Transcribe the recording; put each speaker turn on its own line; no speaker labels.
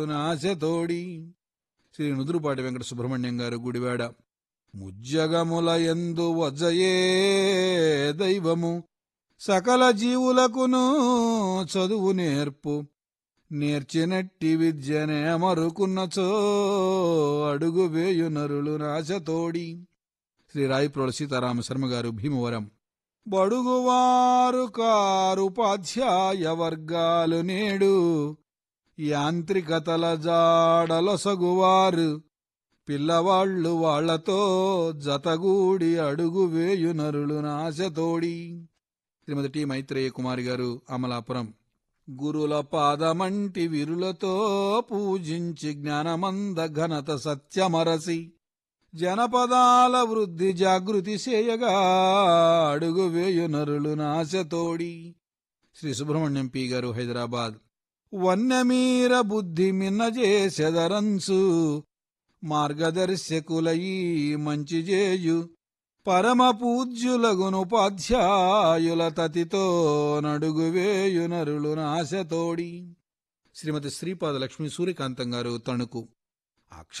నాశతోడి శ్రీ నుదురుపాటి వెంకట సుబ్రహ్మణ్యం గారు గుడివాడ ముజ్జగముల ఎందు వజయే దైవము సకల జీవులకును చదువు నేర్పు నేర్చినట్టి విద్యనే అమరుకున్నచో అడుగు వేయు నరులు నాశతోడి శ్రీ రాయిప్రోడ సీతారామ శర్మ గారు భీమవరం బడుగువారు కారుపాధ్యాయ వర్గాలు నేడు యాంత్రికతల జాడలొసగువారు పిల్లవాళ్ళు వాళ్లతో జతగూడి అడుగు వేయు నరులు నాశతోడి శ్రీమతి టి మైత్రేయ కుమారి గారు అమలాపురం గురుల పాదమంటి విరులతో పూజించి జ్ఞానమంద ఘనత సత్యమరసి జనపదాల వృద్ధి జాగృతి చేయగా అడుగు వేయు నరులు నాశతోడి శ్రీ సుబ్రహ్మణ్యం పి గారు హైదరాబాద్ వన్యమీర బుద్ధి మిన్నజేసెదరంచు మార్గదర్శకులయి మంచి చేయు పరమ పూజ్యులగునుపాధ్యాయుల తతితో నడుగు వేయు నరులు నాశతోడి శ్రీమతి శ్రీపాద లక్ష్మీ సూర్యకాంతం గారు తణుకు